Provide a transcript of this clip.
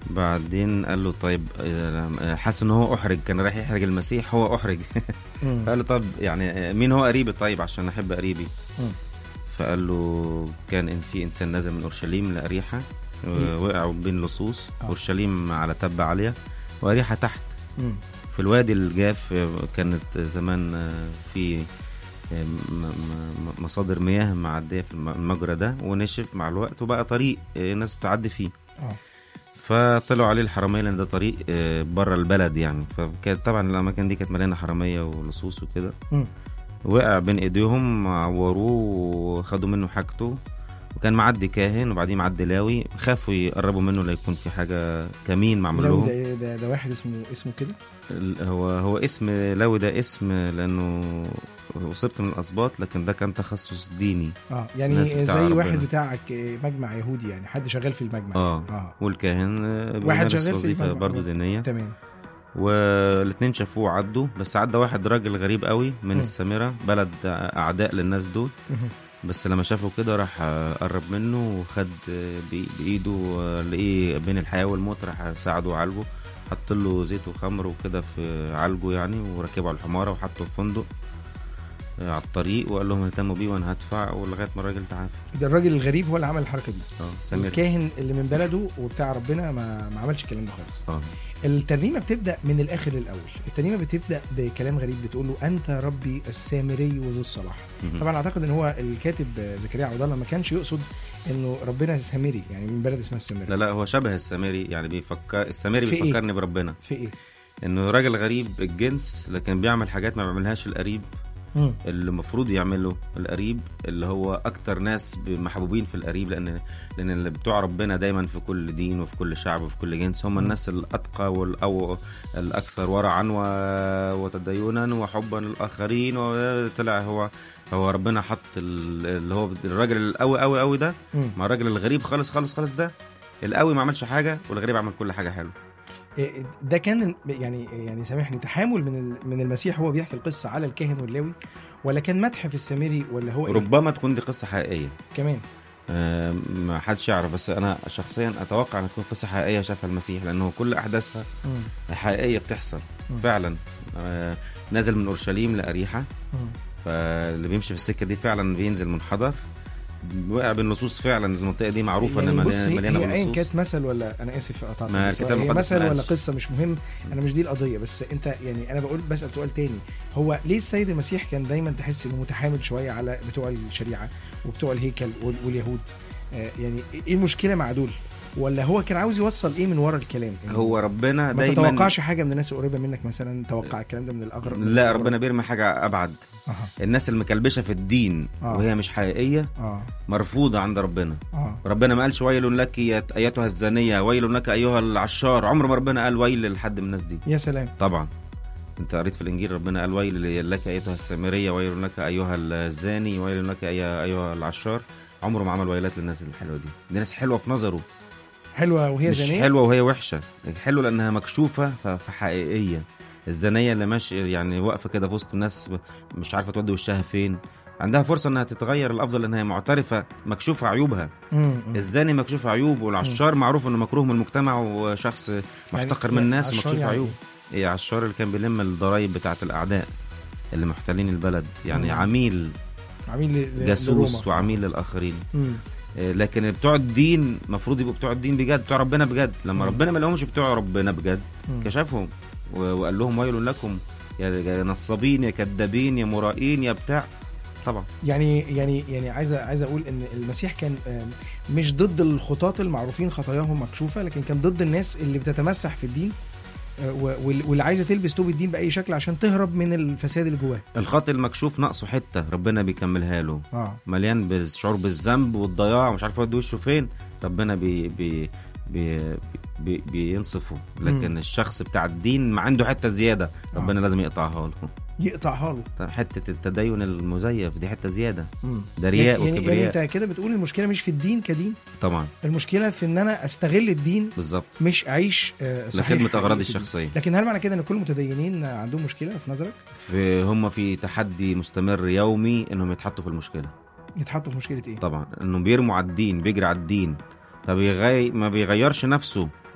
بعدين قال له طيب آه، حس ان هو احرج كان رايح يحرج المسيح هو احرج مم. فقال له طب يعني آه، مين هو قريبي طيب عشان احب قريبي مم. فقال له كان ان في انسان نازل من اورشليم لاريحه آه، وقعوا بين لصوص آه. اورشليم على تبه عاليه واريحه تحت مم. في الوادي الجاف آه، كانت زمان آه، في آه، م- م- مصادر مياه معديه في الم- المجرى ده ونشف مع الوقت وبقى طريق آه، الناس بتعدي فيه اه فطلعوا عليه الحراميه لان ده طريق آه، بره البلد يعني فكانت طبعا الاماكن دي كانت مليانه حراميه ولصوص وكده مم. وقع بين ايديهم عوروه وخدوا منه حاجته وكان معدي كاهن وبعدين معدي لاوي خافوا يقربوا منه لا يكون في حاجه كمين معمول لاوي لهم ده إيه؟ ده ده واحد اسمه اسمه كده ال- هو هو اسم لاوي ده اسم لانه وصبت من الاسباط لكن ده كان تخصص ديني اه يعني الناس بتاع زي ربنا. واحد بتاعك آه، مجمع يهودي يعني حد شغال في المجمع اه اه والكاهن آه، واحد بيمارس شغال في وظيفه المجمع. برضه دينيه تمام والاتنين شافوه عدوا بس عدى واحد راجل غريب قوي من م. السامره بلد اعداء للناس دول مهم. بس لما شافه كده راح آه، قرب منه وخد آه، بإي- بايده آه، لقيه بين الحياه والموت راح ساعده وعالجه حط له زيت وخمر وكده في عالجه يعني وركبه على الحماره وحطه في فندق آه، على الطريق وقال لهم اهتموا بيه وانا هدفع ولغايه ما الراجل تعافى ده الراجل الغريب هو اللي عمل الحركه دي اه سامر الكاهن اللي من بلده وبتاع ربنا ما, ما عملش الكلام ده خالص اه الترنيمه بتبدا من الاخر للاول الترنيمه بتبدا بكلام غريب بتقول له انت ربي السامري وذو الصلاح مهم. طبعا اعتقد ان هو الكاتب زكريا عبد الله ما كانش يقصد انه ربنا سامري يعني من بلد اسمها السامري لا لا هو شبه السامري يعني بيفكر السامري في إيه؟ بيفكرني بربنا في ايه انه راجل غريب الجنس لكن بيعمل حاجات ما بيعملهاش القريب مم. اللي المفروض يعمله القريب اللي هو اكتر ناس محبوبين في القريب لان لان اللي بتوع ربنا دايما في كل دين وفي كل شعب وفي كل جنس هم مم. الناس الاتقى والاو الاكثر ورعا و- وتدينا وحبا للاخرين وطلع هو هو ربنا حط ال- اللي هو الراجل القوي قوي قوي ده مم. مع الراجل الغريب خالص خالص خالص ده القوي ما عملش حاجه والغريب عمل كل حاجه حلوه إيه، ده كان يعني يعني سامحني تحامل من ال- من المسيح هو بيحكي القصه على الكاهن واللاوي ولا كان مدح في السامري ولا هو إيه؟ ربما تكون دي قصه حقيقيه كمان آه، ما حدش يعرف بس انا شخصيا اتوقع انها تكون قصه حقيقيه شافها المسيح لانه كل احداثها مم. حقيقيه بتحصل مم. فعلا آه، نازل من اورشليم لاريحه مم. فاللي بيمشي في السكه دي فعلا بينزل منحدر وقع باللصوص فعلا المنطقه دي معروفه يعني انها بص مليانه هي, مليانه هي ايا باللصوص كانت مثل ولا انا اسف قطعت ما بس الكتاب هي المقدس مثل ما ولا قالش. قصه مش مهم انا مش دي القضيه بس انت يعني انا بقول بسال سؤال تاني هو ليه السيد المسيح كان دايما تحس انه متحامل شويه على بتوع الشريعه وبتوع الهيكل وال- واليهود آه يعني ايه المشكله مع دول ولا هو كان عاوز يوصل ايه من ورا الكلام يعني هو ربنا ما دايما تتوقعش حاجه من الناس القريبه منك مثلا توقع الكلام ده من الاغرب من لا الأغرب. ربنا بيرمي حاجه ابعد اها الناس المكلبشه في الدين آه. وهي مش حقيقيه اه مرفوضه عند ربنا اه ربنا ما قالش ويل لك يا ايتها الزانيه ويل لك ايها العشار عمر ما ربنا قال ويل لحد من الناس دي يا سلام طبعا انت قريت في الانجيل ربنا قال ويل لك ايتها السامريه ويل لك ايها الزاني ويل لك أي- ايها العشار عمره ما عمل ويلات للناس الحلوه دي دي ناس حلوه في نظره حلوه وهي مش زانيه حلوه وهي وحشه حلوه لانها مكشوفه ف- فحقيقيه الزانيه اللي ماشيه يعني واقفه كده في وسط الناس مش عارفه تودي وشها فين عندها فرصه انها تتغير الافضل انها معترفه مكشوفه عيوبها مم، مم. الزاني مكشوف عيوب والعشار معروف انه مكروه من المجتمع وشخص محتقر من الناس عشار ومكشوف يعني عيوب ايه عشار اللي كان بيلم الضرايب بتاعت الاعداء اللي محتلين البلد يعني مم. عميل عميل ل- ل- جاسوس لروما. وعميل للاخرين مم. إيه، لكن بتوع الدين المفروض يبقوا بتوع الدين بجد بتوع ربنا بجد لما مم. ربنا ما لهمش بتوع ربنا بجد مم. كشفهم و- وقال لهم ويل لكم يا يا نصابين يا كذابين يا مرائين يا بتاع طبعا يعني يعني يعني عايز عايز اقول ان المسيح كان آم، مش ضد الخطاة المعروفين خطاياهم مكشوفه لكن كان ضد الناس اللي بتتمسح في الدين آه، و- وال- واللي عايزه تلبس توب الدين باي شكل عشان تهرب من الفساد اللي جواه الخط المكشوف ناقصه حته ربنا بيكملها له اه مليان بالشعور بالذنب والضياع ومش عارف يودي وشه فين ربنا بي بي بي بي بينصفه لكن مم. الشخص بتاع الدين ما عنده حته زياده ربنا لازم يقطعها له يقطعها له طب حته التدين المزيف دي حته زياده مم. ده رياء يعني, يعني وكبرياء انت كده بتقول المشكله مش في الدين كدين طبعا المشكله في ان انا استغل الدين بالظبط مش اعيش آه، صحيح لخدمه حقيقي اغراضي في الدين. الشخصيه لكن هل معنى كده ان كل المتدينين عندهم مشكله في نظرك في هم في تحدي مستمر يومي انهم يتحطوا في المشكله يتحطوا في مشكله ايه طبعا انهم بيرموا على الدين بيجري على الدين فبيغي ما بيغيرش نفسه